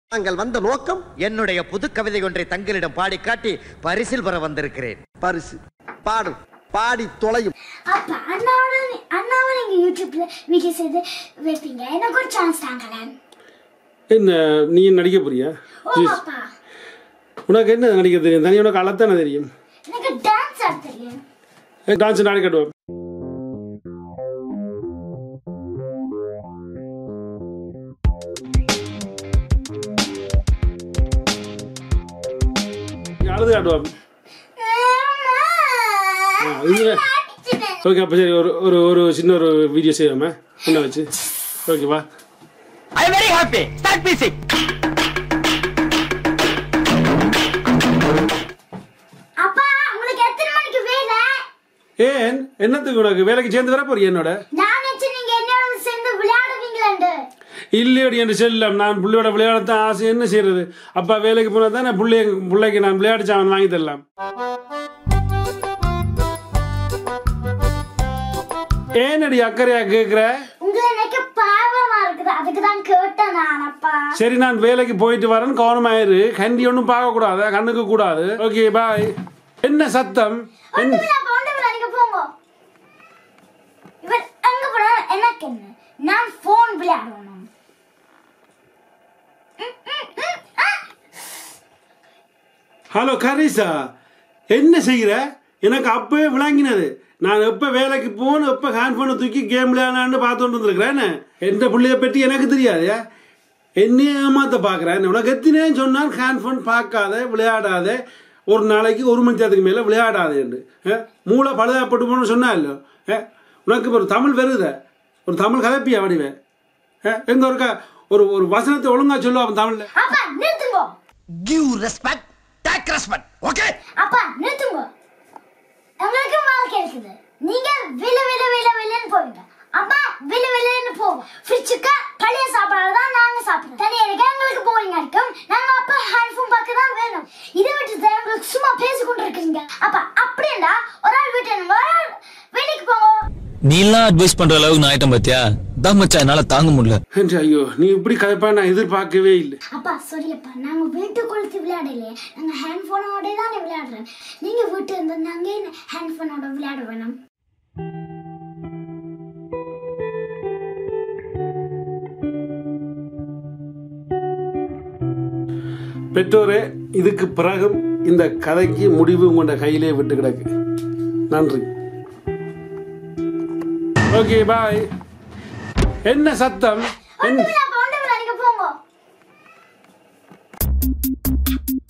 நாங்கள் வந்த நோக்கம் என்னுடைய புது கவிதை ஒன்றை தங்களிடம் பாடி காட்டி பரிசில் பெற வந்திருக்கிறேன் பரிசு பாடு பாடி தொலையும் அப்ப அண்ணாவோட அண்ணாவை நீங்க யூடியூப்ல வீடியோ செய்து வைப்பீங்க எனக்கு ஒரு சான்ஸ் தாங்களேன் என்ன நீ நடிக்க போறியா ஓ ஜீஸ். அப்பா உனக்கு என்ன நடிக்க தெரியும் தனி உனக்கு அழத்தானே தெரியும் எனக்கு டான்ஸ் ஆட தெரியும் டான்ஸ் நாடி கட்டுவோம் அழுது காட்டுவோம் இதுல ஓகே அப்போ சரி ஒரு ஒரு ஒரு சின்ன ஒரு வீடியோ செய்வோமே என்ன வச்சு ஓகேவா I very happy start music அப்பா உங்களுக்கு எத்தனை மணிக்கு வேலை ஏன் என்னத்துக்கு உனக்கு வேலைக்கு சேர்ந்து வர போறியா என்னோட நான் நினைச்சு நீங்க என்னோட சேர்ந்து விளையாடுவீங்களாண்டு இல்லையோடி என்று செல்லம் நான் பிள்ளையோட விளையாடத்தான் ஆசை என்ன செய்யறது அப்பா வேலைக்கு போனா தானே பிள்ளை பிள்ளைக்கு நான் விளையாட்டு சாமான் வாங்கி தரலாம் ஏனடி அக்கறையா கேக்குற உங்களை எனக்கு பாவமா இருக்குது அதுக்கு தான் கேட்டேன் நான் அப்பா சரி நான் வேலைக்கு போயிட்டு வரேன் கவனமாயிரு கண்டி ஒன்றும் பார்க்க கூடாது கண்ணுக்கு கூடாது ஓகே பாய் என்ன சத்தம் என்ன- ஒண்ணுமில்ல, அப்பா, ஒண்ணுமில்ல, நீங்க போங்க இவர் அங்க போனா எனக்கு என்ன நான் போன் விளையாடணும் ம், ம், ம், ஆ. ஹலோ கரிசா என்ன செய்கிற எனக்கு அப்பவே விளங்கினது நான் எப்ப வேலைக்கு போகணும் எப்ப ஹேண்ட் போனை தூக்கி கேம் விளையாடான்னு பார்த்துட்டு இருந்திருக்கிறேன் எந்த பிள்ளைய பற்றி எனக்கு தெரியாது என்னையே ஏமாத்த பார்க்குறேன் உனக்கு எத்தனையும் சொன்னால் ஹேண்ட் ஃபோன் பார்க்காத விளையாடாத ஒரு நாளைக்கு ஒரு மணி நேரத்துக்கு மேலே விளையாடாதேன்னு அஹ், மூளை பழுதாப்பட்டு போகணும்னு சொன்னா இல்லோ அஹ், உனக்கு இப்ப ஒரு தமிழ் வருத ஒரு தமிழ் கதைப்பியா வடிவே எங்க ஒருக்கா ஒரு ஒரு வசனத்தை ஒழுங்கா சொல்லுவான் தமிழ்ல அப்பா நிறுத்துங்க give respect take respect okay அப்பா நிறுத்துங்க உங்களுக்கு வாழ்க்கை இருக்குது நீங்க வில வில வில விலன்னு போவீங்க அம்மா வில விலன்னு போவோம் ஃப்ரிட்ஜுக்கு பழைய சாப்பாடு தான் நாங்க சாப்பிடுறோம் தனியா இருக்க எங்களுக்கு போரிங் அடிக்கும் நாங்க அப்ப ஹேண்ட்ஃபோன் பார்க்க தான் வேணும் இதை விட்டு எங்களுக்கு சும்மா பேசி கொண்டு இருக்கீங்க அப்ப அப்படின்னா ஒரு ஆள் வீட்டு ஒரு ஆள் வேலைக்கு போங்க நீலாம் அட்வைஸ் பண்ற அளவுக்கு நான் ஆயிட்டேன் பாத்தியா தான் மச்சான் என்னால தாங்க முடியல என்று ஐயோ நீ இப்படி கதைப்பா நான் எதிர்பார்க்கவே இல்லை அப்பா sorry அப்பா நாங்க வீட்டுக்குள்ள விளையாடலையே நாங்க ஹேண்ட் போனோட தானே விளையாடுறோம் நீங்க வீட்டு இருந்தா நாங்க என்ன ஹேண்ட் போனோட விளையாட வேணும் பெற்றோரே இதுக்கு பிறகும் இந்த கதைக்கு முடிவு உங்களோட கையிலே விட்டு கிடக்கு நன்றி ஓகே பாய் என்ன சத்தம் என்ன ஒண்ணுமில்ல அப்பா ஒண்ணுமில்ல நீங்க போங்க